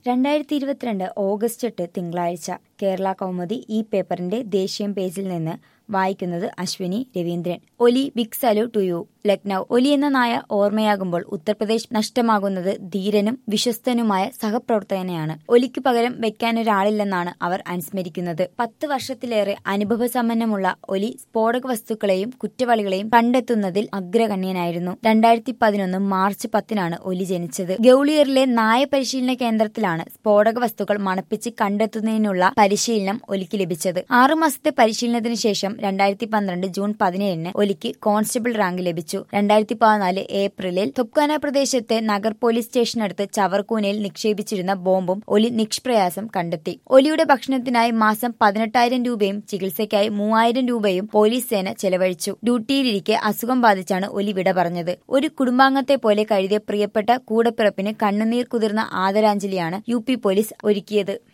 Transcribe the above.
രണ്ടായിരത്തി ഇരുപത്തിരണ്ട് ഓഗസ്റ്റ് എട്ട് തിങ്കളാഴ്ച കേരള കൗമുദി ഈ പേപ്പറിന്റെ ദേശീയം പേജിൽ നിന്ന് വായിക്കുന്നത് Ashwini Raveendran Oli big salute to you Lucknow Oli എന്ന നായ ഓർമ്മയാകുമ്പോൾ ഉത്തർപ്രദേശ് നഷ്ടമാകുന്നത് ധീരനും വിശ്വസ്തനുമായ സഹപ്രവർത്തകനെയാണ് ഒലിക്ക് പകരം വെക്കാനൊരാളില്ലെന്നാണ് അവർ അനുസ്മരിക്കുന്നത് പത്ത് വർഷത്തിലേറെ അനുഭവസമ്പന്നമുള്ള ഒലി സ്ഫോടക വസ്തുക്കളെയും കുറ്റവാളികളെയും കണ്ടെത്തുന്നതിൽ അഗ്രഗണ്യനായിരുന്നു രണ്ടായിരത്തി പതിനൊന്ന് മാർച്ച് പത്തിനാണ് ഒലി ജനിച്ചത് ഗൌളിയറിലെ നായ പരിശീലന കേന്ദ്രത്തിലാണ് സ്ഫോടക വസ്തുക്കൾ മണപ്പിച്ച് കണ്ടെത്തുന്നതിനുള്ള പരിശീലനം ഒലിക്ക് ലഭിച്ചത് ആറുമാസത്തെ പരിശീലനത്തിന് ശേഷം രണ്ടായിരത്തി പന്ത്രണ്ട് ജൂൺ പതിനേഴിന് ഒലിക്ക് കോൺസ്റ്റബിൾ റാങ്ക് ലഭിച്ചു രണ്ടായിരത്തി പതിനാല് ഏപ്രിലിൽ തുപ്കാന പ്രദേശത്തെ നഗർ പോലീസ് സ്റ്റേഷനടുത്ത് ചവർക്കൂനയിൽ നിക്ഷേപിച്ചിരുന്ന ബോംബും ഒലി നിഷ്പ്രയാസം കണ്ടെത്തി ഒലിയുടെ ഭക്ഷണത്തിനായി മാസം പതിനെട്ടായിരം രൂപയും ചികിത്സയ്ക്കായി മൂവായിരം രൂപയും പോലീസ് സേന ചെലവഴിച്ചു ഡ്യൂട്ടിയിലിരിക്കെ അസുഖം ബാധിച്ചാണ് ഒലി വിട പറഞ്ഞത് ഒരു കുടുംബാംഗത്തെ പോലെ കരുതിയ പ്രിയപ്പെട്ട കൂടപ്പിറപ്പിന് കണ്ണുനീർ കുതിർന്ന ആദരാഞ്ജലിയാണ് യു പി പോലീസ് ഒരുക്കിയത്